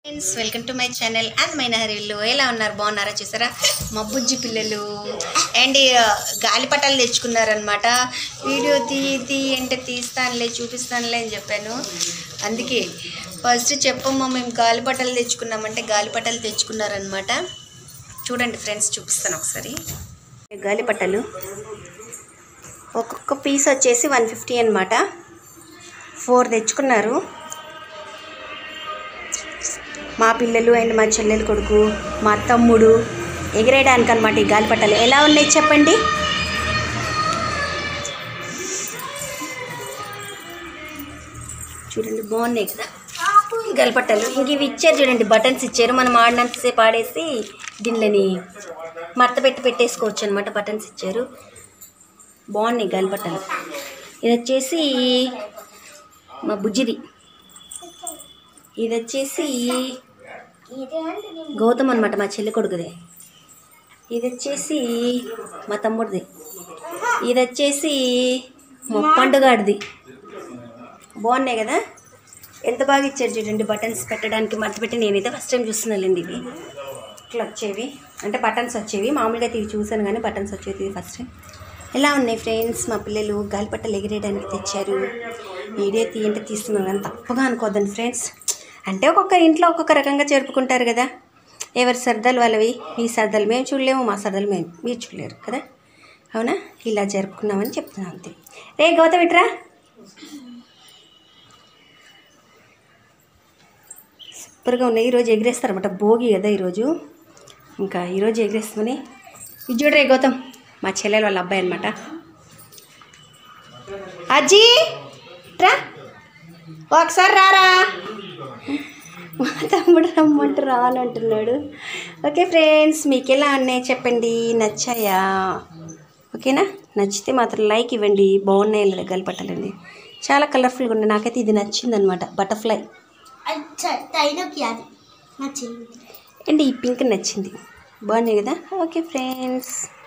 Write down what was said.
friends welcome to my channel and my నహరిల్లు ఎలా ఉన్నారు బాగున్నారా చూసారా మా బుజ్జి పిల్లలు అండ్ గాలిపటాలు తెచ్చుకున్నారనమాట వీడియో తీ తీ అంటే తీస్తానులే చూపిస్తానులే అని చెప్పాను అందుకే ఫస్ట్ చెప్పమ్మా మేము గాలిపటాలు తెచ్చుకున్నామంటే గాలిపటాలు తెచ్చుకున్నారనమాట చూడండి ఫ్రెండ్స్ చూపిస్తాను ఒకసారి గాలిపటాలు ఒక్కొక్క పీస్ వచ్చేసి వన్ ఫిఫ్టీ అనమాట ఫోర్ తెచ్చుకున్నారు మా పిల్లలు అండ్ మా చెల్లెలు కొడుకు మా తమ్ముడు ఎగిరేయడానికి అనమాట ఈ గాలిపటాలు ఎలా ఉన్నాయి చెప్పండి చూడండి బాగున్నాయి కదా ఈ గాలిపటాలు ఇంక ఇవి ఇచ్చారు చూడండి బటన్స్ ఇచ్చారు మనం ఆడినంతసేపు ఆడేసి దీనిని మడత పెట్టి పెట్టేసుకోవచ్చు అనమాట బటన్స్ ఇచ్చారు బాగున్నాయి గాలిపటాలు ఇది వచ్చేసి మా బుజ్జిది ఇది వచ్చేసి గౌతమ్ అనమాట మా చెల్లి కొడుకుది ఇది వచ్చేసి మా తమ్ముడిది ఇది వచ్చేసి మా పండుగాడిది బాగున్నాయి కదా ఎంత బాగా ఇచ్చారు చూడండి బటన్స్ పెట్టడానికి మడత పెట్టి నేనైతే ఫస్ట్ టైం చూస్తున్నానండి ఇవి ఇట్లా వచ్చేవి అంటే బటన్స్ వచ్చేవి మామూలుగా అయితే ఇవి చూసాను కానీ బటన్స్ వచ్చేది ఇది ఫస్ట్ టైం ఎలా ఉన్నాయి ఫ్రెండ్స్ మా పిల్లలు గాలిపట్టలు ఎగిరేయడానికి తెచ్చారు వీడియో తీయంటే తీస్తున్నాను కానీ తప్పుగా అనుకోద్దండి ఫ్రెండ్స్ అంటే ఒక్కొక్క ఇంట్లో ఒక్కొక్క రకంగా జరుపుకుంటారు కదా ఎవరి సరదాలు వాళ్ళవి మీ సరదాలు మేము చూడలేము మా సరదాలు మేము మీరు చూడలేరు కదా అవునా ఇలా జరుపుకున్నామని చెప్తున్నాం అంతే రే గౌతమ్ ఇట్రా సూపర్గా ఉన్నాయి ఈరోజు ఎగిరేస్తారన్నమాట భోగి కదా ఈరోజు ఇంకా ఈరోజు ఎగిరేస్తామని ఇది చూడరే గౌతమ్ మా చెల్లెలు వాళ్ళ అబ్బాయి అనమాట అజ్జీ రా ఒకసారి రారా మా తమ్ముడు రమ్మంటే రానంటున్నాడు ఓకే ఫ్రెండ్స్ మీకు ఎలా ఉన్నాయి చెప్పండి నచ్చాయా ఓకేనా నచ్చితే మాత్రం లైక్ ఇవ్వండి బాగున్నాయి లేదా గలిపట్టాలండి చాలా కలర్ఫుల్గా ఉన్నాయి నాకైతే ఇది నచ్చింది అనమాట బటర్ఫ్లై తైనకి అది నచ్చింది అండ్ ఈ పింక్ నచ్చింది బాగున్నాయి కదా ఓకే ఫ్రెండ్స్